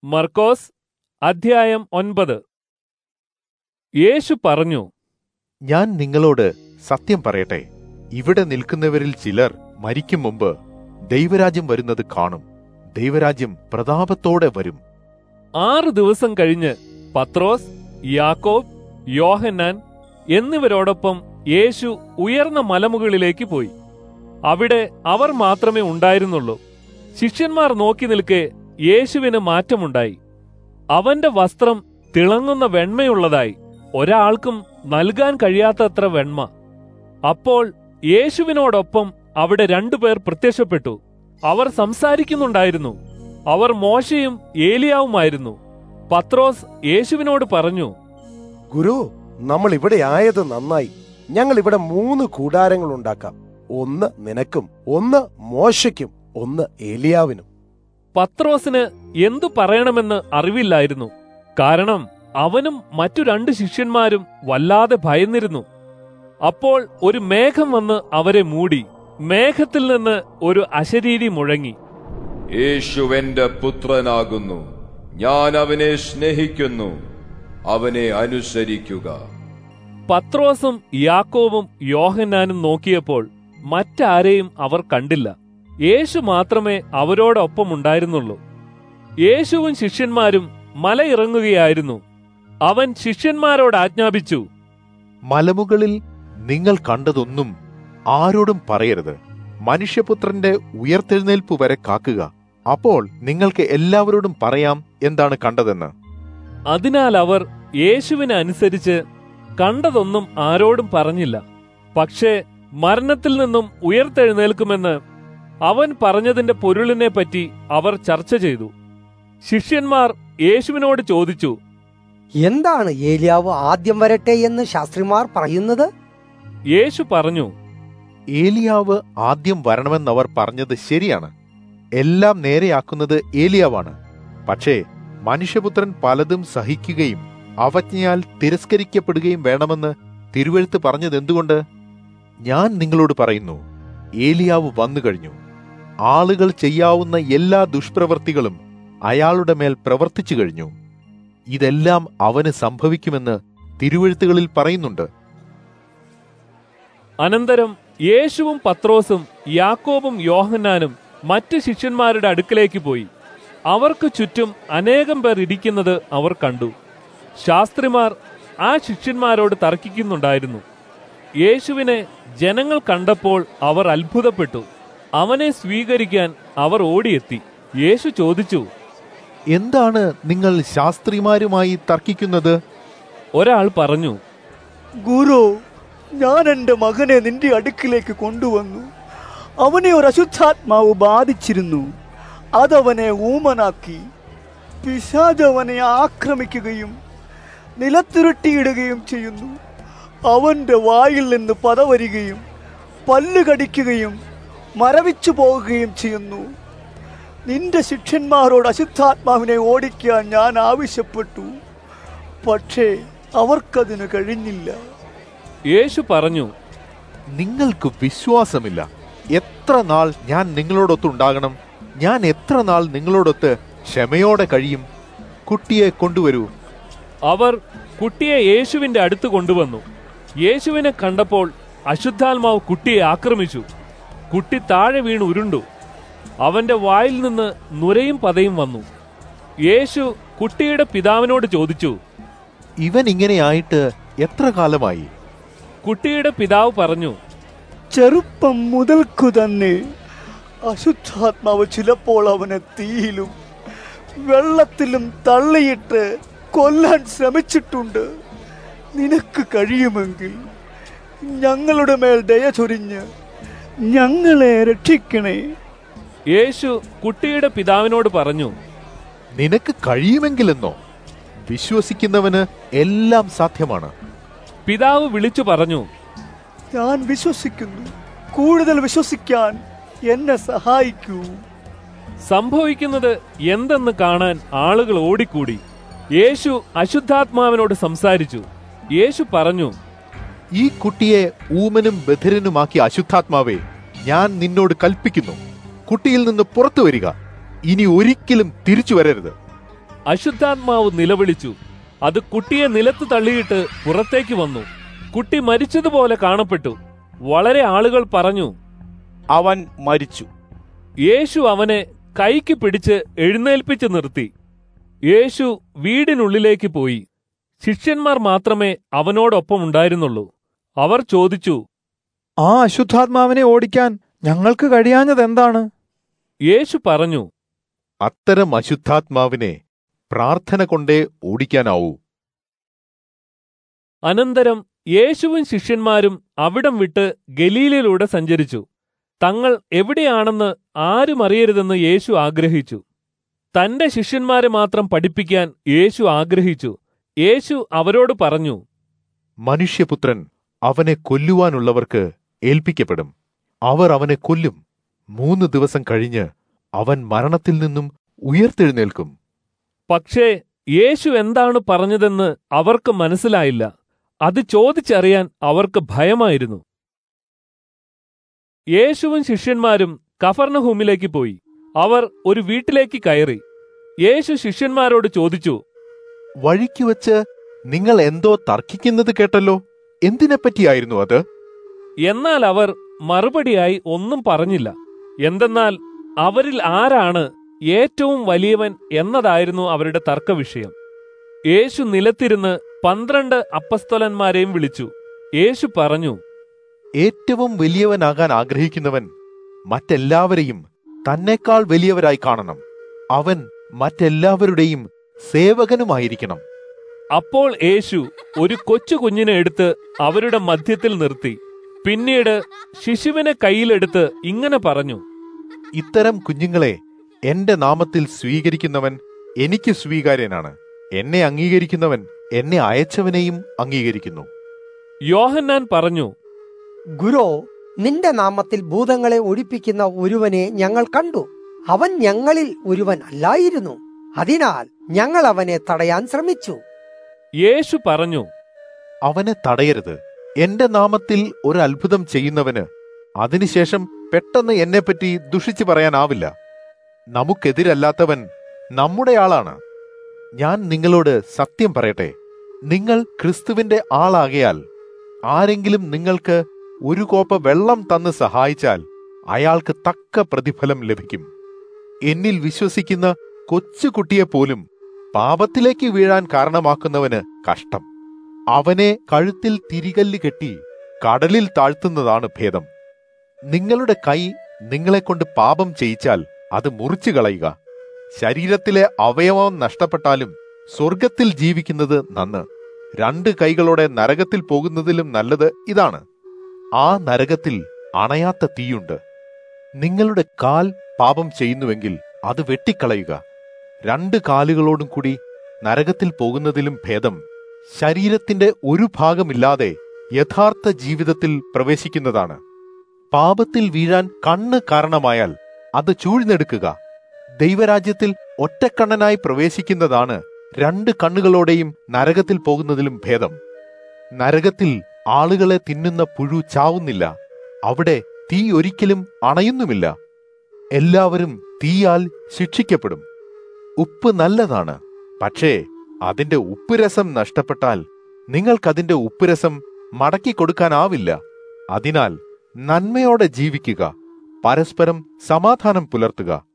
മർക്കോസ് അധ്യായം ഒൻപത് യേശു പറഞ്ഞു ഞാൻ നിങ്ങളോട് സത്യം പറയട്ടെ ഇവിടെ നിൽക്കുന്നവരിൽ ചിലർ മരിക്കും മുമ്പ് ദൈവരാജ്യം വരുന്നത് കാണും ദൈവരാജ്യം പ്രതാപത്തോടെ വരും ആറ് ദിവസം കഴിഞ്ഞ് പത്രോസ് യാക്കോബ് യോഹന്നാൻ എന്നിവരോടൊപ്പം യേശു ഉയർന്ന മലമുകളിലേക്ക് പോയി അവിടെ അവർ മാത്രമേ ഉണ്ടായിരുന്നുള്ളൂ ശിഷ്യന്മാർ നോക്കി നിൽക്കെ യേശുവിന് മാറ്റമുണ്ടായി അവന്റെ വസ്ത്രം തിളങ്ങുന്ന വെണ്മയുള്ളതായി ഒരാൾക്കും നൽകാൻ കഴിയാത്തത്ര വെണ്മ അപ്പോൾ യേശുവിനോടൊപ്പം അവിടെ രണ്ടുപേർ പ്രത്യക്ഷപ്പെട്ടു അവർ സംസാരിക്കുന്നുണ്ടായിരുന്നു അവർ മോശയും ഏലിയാവുമായിരുന്നു പത്രോസ് യേശുവിനോട് പറഞ്ഞു ഗുരു നമ്മൾ ഇവിടെ ആയത് നന്നായി ഞങ്ങൾ ഇവിടെ മൂന്ന് കൂടാരങ്ങൾ ഉണ്ടാക്കാം ഒന്ന് നിനക്കും ഒന്ന് മോശയ്ക്കും ഒന്ന് ഏലിയാവിനും പത്രോസിന് എന്തു പറയണമെന്ന് അറിവില്ലായിരുന്നു കാരണം അവനും മറ്റു രണ്ട് ശിഷ്യന്മാരും വല്ലാതെ ഭയന്നിരുന്നു അപ്പോൾ ഒരു മേഘം വന്ന് അവരെ മൂടി മേഘത്തിൽ നിന്ന് ഒരു അശരീരി മുഴങ്ങി യേശുവെന്റെ പുത്രനാകുന്നു ഞാൻ അവനെ സ്നേഹിക്കുന്നു അവനെ അനുസരിക്കുക പത്രോസും യാക്കോവും യോഹന്നാനും നോക്കിയപ്പോൾ മറ്റാരെയും അവർ കണ്ടില്ല യേശു മാത്രമേ അവരോടൊപ്പം ഉണ്ടായിരുന്നുള്ളൂ യേശുവും ശിഷ്യന്മാരും മലയിറങ്ങുകയായിരുന്നു അവൻ ശിഷ്യന്മാരോട് ആജ്ഞാപിച്ചു മലമുകളിൽ നിങ്ങൾ കണ്ടതൊന്നും ആരോടും പറയരുത് മനുഷ്യപുത്രന്റെ ഉയർത്തെഴുന്നേൽപ്പ് വരെ കാക്കുക അപ്പോൾ നിങ്ങൾക്ക് എല്ലാവരോടും പറയാം എന്താണ് കണ്ടതെന്ന് അതിനാൽ അവർ യേശുവിനെ അനുസരിച്ച് കണ്ടതൊന്നും ആരോടും പറഞ്ഞില്ല പക്ഷേ മരണത്തിൽ നിന്നും ഉയർത്തെഴുന്നേൽക്കുമെന്ന് അവൻ പറഞ്ഞതിന്റെ പൊരുളിനെ പറ്റി അവർ ചർച്ച ചെയ്തു ശിഷ്യന്മാർ യേശുവിനോട് ചോദിച്ചു എന്താണ് ഏലിയാവ് ആദ്യം വരട്ടെ എന്ന് ശാസ്ത്രിമാർ പറയുന്നത് യേശു പറഞ്ഞു ഏലിയാവ് ആദ്യം വരണമെന്നവർ പറഞ്ഞത് ശരിയാണ് എല്ലാം നേരെയാക്കുന്നത് ഏലിയാവാണ് പക്ഷേ മനുഷ്യപുത്രൻ പലതും സഹിക്കുകയും അവജ്ഞയാൽ തിരസ്കരിക്കപ്പെടുകയും വേണമെന്ന് തിരുവെഴുത്ത് പറഞ്ഞത് എന്തുകൊണ്ട് ഞാൻ നിങ്ങളോട് പറയുന്നു ഏലിയാവ് വന്നു കഴിഞ്ഞു ആളുകൾ ചെയ്യാവുന്ന എല്ലാ ദുഷ്പ്രവൃത്തികളും അയാളുടെ മേൽ പ്രവർത്തിച്ചു കഴിഞ്ഞു ഇതെല്ലാം അവന് സംഭവിക്കുമെന്ന് തിരുവെഴുത്തുകളിൽ പറയുന്നുണ്ട് അനന്തരം യേശുവും പത്രോസും യാക്കോബും യോഹന്നാനും മറ്റ് ശിഷ്യന്മാരുടെ അടുക്കലേക്ക് പോയി അവർക്ക് ചുറ്റും അനേകം പേർ ഇരിക്കുന്നത് അവർ കണ്ടു ശാസ്ത്രിമാർ ആ ശിഷ്യന്മാരോട് തർക്കിക്കുന്നുണ്ടായിരുന്നു യേശുവിനെ ജനങ്ങൾ കണ്ടപ്പോൾ അവർ അത്ഭുതപ്പെട്ടു അവനെ സ്വീകരിക്കാൻ അവർ ഓടിയെത്തി യേശു ചോദിച്ചു എന്താണ് നിങ്ങൾ ശാസ്ത്രിമാരുമായി തർക്കിക്കുന്നത് ഒരാൾ പറഞ്ഞു ഗുരു ഞാൻ എൻ്റെ മകനെ നിന്റെ അടുക്കിലേക്ക് കൊണ്ടുവന്നു അവനെ ഒരു അശുദ്ധാത്മാവ് ബാധിച്ചിരുന്നു അതവനെ ഊമനാക്കി പിശാജ് അവനെ ആക്രമിക്കുകയും നിലത്തുരുട്ടിയിടുകയും ചെയ്യുന്നു അവന്റെ വായിൽ നിന്ന് പത വരികയും പല്ല് കടിക്കുകയും മരവിച്ചു പോകുകയും ചെയ്യുന്നു നിന്റെ ശിഷ്യന്മാരോട് അശുദ്ധാത്മാവിനെ ഓടിക്കാൻ ഞാൻ ആവശ്യപ്പെട്ടു പക്ഷേ അവർക്കതിന് കഴിഞ്ഞില്ല യേശു പറഞ്ഞു നിങ്ങൾക്ക് വിശ്വാസമില്ല എത്ര നാൾ ഞാൻ നിങ്ങളോടൊത്തുണ്ടാകണം ഞാൻ എത്ര നാൾ നിങ്ങളോടൊത്ത് ക്ഷമയോടെ കഴിയും കുട്ടിയെ കൊണ്ടുവരൂ അവർ കുട്ടിയെ യേശുവിന്റെ അടുത്ത് കൊണ്ടുവന്നു യേശുവിനെ കണ്ടപ്പോൾ അശുദ്ധാത്മാവ് കുട്ടിയെ ആക്രമിച്ചു കുട്ടി താഴെ വീണ് ഉരുണ്ടു അവന്റെ വായിൽ നിന്ന് നുരയും പതയും വന്നു യേശു കുട്ടിയുടെ പിതാവിനോട് ചോദിച്ചു ഇവൻ ഇങ്ങനെയായിട്ട് എത്ര കാലമായി കുട്ടിയുടെ പിതാവ് പറഞ്ഞു ചെറുപ്പം മുതൽക്കു തന്നെ അശുദ്ധാത്മാവ് ചിലപ്പോൾ അവനെ തീയിലും വെള്ളത്തിലും തള്ളിയിട്ട് കൊല്ലാൻ ശ്രമിച്ചിട്ടുണ്ട് നിനക്ക് കഴിയുമെങ്കിൽ ഞങ്ങളുടെ മേൽ ദയ ചൊരിഞ്ഞ് ഞങ്ങളെ രക്ഷിക്കണേ യേശു കുട്ടിയുടെ പിതാവിനോട് പറഞ്ഞു നിനക്ക് കഴിയുമെങ്കിലെന്നോ വിശ്വസിക്കുന്നവന് എല്ലാം സാധ്യമാണ് പിതാവ് വിളിച്ചു പറഞ്ഞു ഞാൻ വിശ്വസിക്കുന്നു കൂടുതൽ വിശ്വസിക്കാൻ എന്നെ സഹായിക്കൂ സംഭവിക്കുന്നത് എന്തെന്ന് കാണാൻ ആളുകൾ ഓടിക്കൂടി യേശു അശുദ്ധാത്മാവിനോട് സംസാരിച്ചു യേശു പറഞ്ഞു ഈ കുട്ടിയെ ഊമനും ബധിരനുമാക്കിയ അശുദ്ധാത്മാവേ ഞാൻ നിന്നോട് കൽപ്പിക്കുന്നു കുട്ടിയിൽ നിന്ന് പുറത്തു വരിക ഇനി ഒരിക്കലും തിരിച്ചു വരരുത് അശുദ്ധാത്മാവ് നിലവിളിച്ചു അത് കുട്ടിയെ നിലത്ത് തള്ളിയിട്ട് പുറത്തേക്ക് വന്നു കുട്ടി മരിച്ചതുപോലെ കാണപ്പെട്ടു വളരെ ആളുകൾ പറഞ്ഞു അവൻ മരിച്ചു യേശു അവനെ കൈക്ക് പിടിച്ച് എഴുന്നേൽപ്പിച്ചു നിർത്തി യേശു വീടിനുള്ളിലേക്ക് പോയി ശിഷ്യന്മാർ മാത്രമേ അവനോടൊപ്പം ഉണ്ടായിരുന്നുള്ളൂ അവർ ചോദിച്ചു ആ അശുദ്ധാത്മാവിനെ ഓടിക്കാൻ ഞങ്ങൾക്ക് കഴിയാഞ്ഞത് എന്താണ് യേശു പറഞ്ഞു അത്തരം അശുദ്ധാത്മാവിനെ പ്രാർത്ഥന കൊണ്ടേ ഓടിക്കാനാവൂ അനന്തരം യേശുവും ശിഷ്യന്മാരും അവിടം വിട്ട് ഗലീലയിലൂടെ സഞ്ചരിച്ചു തങ്ങൾ എവിടെയാണെന്ന് ആരും അറിയരുതെന്ന് യേശു ആഗ്രഹിച്ചു തന്റെ ശിഷ്യന്മാരെ മാത്രം പഠിപ്പിക്കാൻ യേശു ആഗ്രഹിച്ചു യേശു അവരോട് പറഞ്ഞു മനുഷ്യപുത്രൻ അവനെ കൊല്ലുവാനുള്ളവർക്ക് ഏൽപ്പിക്കപ്പെടും അവർ അവനെ കൊല്ലും മൂന്ന് ദിവസം കഴിഞ്ഞ് അവൻ മരണത്തിൽ നിന്നും ഉയർത്തെഴുന്നേൽക്കും പക്ഷേ യേശു എന്താണ് പറഞ്ഞതെന്ന് അവർക്ക് മനസ്സിലായില്ല അത് ചോദിച്ചറിയാൻ അവർക്ക് ഭയമായിരുന്നു യേശുവും ശിഷ്യന്മാരും കഫർണഹൂമിലേക്ക് പോയി അവർ ഒരു വീട്ടിലേക്ക് കയറി യേശു ശിഷ്യന്മാരോട് ചോദിച്ചു വഴിക്ക് വച്ച് നിങ്ങൾ എന്തോ തർക്കിക്കുന്നത് കേട്ടല്ലോ എന്തിനെപ്പറ്റിയായിരുന്നു അത് എന്നാൽ അവർ മറുപടിയായി ഒന്നും പറഞ്ഞില്ല എന്തെന്നാൽ അവരിൽ ആരാണ് ഏറ്റവും വലിയവൻ എന്നതായിരുന്നു അവരുടെ തർക്കവിഷയം യേശു നിലത്തിരുന്ന് പന്ത്രണ്ട് അപ്പസ്തലന്മാരെയും വിളിച്ചു യേശു പറഞ്ഞു ഏറ്റവും വലിയവനാകാൻ ആഗ്രഹിക്കുന്നവൻ മറ്റെല്ലാവരെയും തന്നെക്കാൾ വലിയവരായി കാണണം അവൻ മറ്റെല്ലാവരുടെയും സേവകനുമായിരിക്കണം അപ്പോൾ യേശു ഒരു കൊച്ചു കുഞ്ഞിനെ എടുത്ത് അവരുടെ മധ്യത്തിൽ നിർത്തി പിന്നീട് ശിശുവിനെ കയ്യിലെടുത്ത് ഇങ്ങനെ പറഞ്ഞു ഇത്തരം കുഞ്ഞുങ്ങളെ എന്റെ നാമത്തിൽ സ്വീകരിക്കുന്നവൻ എനിക്ക് സ്വീകാര്യനാണ് എന്നെ അംഗീകരിക്കുന്നവൻ എന്നെ അയച്ചവനെയും അംഗീകരിക്കുന്നു യോഹന്നാൻ പറഞ്ഞു ഗുരോ നിന്റെ നാമത്തിൽ ഭൂതങ്ങളെ ഒഴിപ്പിക്കുന്ന ഒരുവനെ ഞങ്ങൾ കണ്ടു അവൻ ഞങ്ങളിൽ ഒരുവൻ അല്ലായിരുന്നു അതിനാൽ ഞങ്ങൾ അവനെ തടയാൻ ശ്രമിച്ചു യേശു പറഞ്ഞു അവനെ തടയരുത് എന്റെ നാമത്തിൽ ഒരു അത്ഭുതം ചെയ്യുന്നവന് അതിനുശേഷം പെട്ടെന്ന് എന്നെപ്പറ്റി ദുഷിച്ചു പറയാനാവില്ല നമുക്കെതിരല്ലാത്തവൻ നമ്മുടെ ആളാണ് ഞാൻ നിങ്ങളോട് സത്യം പറയട്ടെ നിങ്ങൾ ക്രിസ്തുവിന്റെ ആളാകയാൽ ആരെങ്കിലും നിങ്ങൾക്ക് ഒരു കോപ്പ വെള്ളം തന്ന് സഹായിച്ചാൽ അയാൾക്ക് തക്ക പ്രതിഫലം ലഭിക്കും എന്നിൽ വിശ്വസിക്കുന്ന കൊച്ചുകുട്ടിയെപ്പോലും പാപത്തിലേക്ക് വീഴാൻ കാരണമാക്കുന്നവന് കഷ്ടം അവനെ കഴുത്തിൽ തിരികല്ല് കെട്ടി കടലിൽ താഴ്ത്തുന്നതാണ് ഭേദം നിങ്ങളുടെ കൈ നിങ്ങളെക്കൊണ്ട് പാപം ചെയ്യിച്ചാൽ അത് മുറിച്ചു കളയുക ശരീരത്തിലെ അവയവം നഷ്ടപ്പെട്ടാലും സ്വർഗത്തിൽ ജീവിക്കുന്നത് നന്ന് രണ്ട് കൈകളോടെ നരകത്തിൽ പോകുന്നതിലും നല്ലത് ഇതാണ് ആ നരകത്തിൽ അണയാത്ത തീയുണ്ട് നിങ്ങളുടെ കാൽ പാപം ചെയ്യുന്നുവെങ്കിൽ അത് വെട്ടിക്കളയുക രണ്ട് കാലുകളോടും കൂടി നരകത്തിൽ പോകുന്നതിലും ഭേദം ശരീരത്തിന്റെ ഒരു ഭാഗമില്ലാതെ യഥാർത്ഥ ജീവിതത്തിൽ പ്രവേശിക്കുന്നതാണ് പാപത്തിൽ വീഴാൻ കണ്ണ് കാരണമായാൽ അത് ചൂഴ്ന്നെടുക്കുക ദൈവരാജ്യത്തിൽ ഒറ്റക്കണ്ണനായി പ്രവേശിക്കുന്നതാണ് രണ്ട് കണ്ണുകളോടെയും നരകത്തിൽ പോകുന്നതിലും ഭേദം നരകത്തിൽ ആളുകളെ തിന്നുന്ന പുഴു ചാവുന്നില്ല അവിടെ തീ ഒരിക്കലും അണയുന്നുമില്ല എല്ലാവരും തീയാൽ ശിക്ഷിക്കപ്പെടും ഉപ്പ് നല്ലതാണ് പക്ഷേ അതിന്റെ ഉപ്പുരസം നഷ്ടപ്പെട്ടാൽ നിങ്ങൾക്കതിന്റെ ഉപ്പുരസം മടക്കി കൊടുക്കാനാവില്ല അതിനാൽ നന്മയോടെ ജീവിക്കുക പരസ്പരം സമാധാനം പുലർത്തുക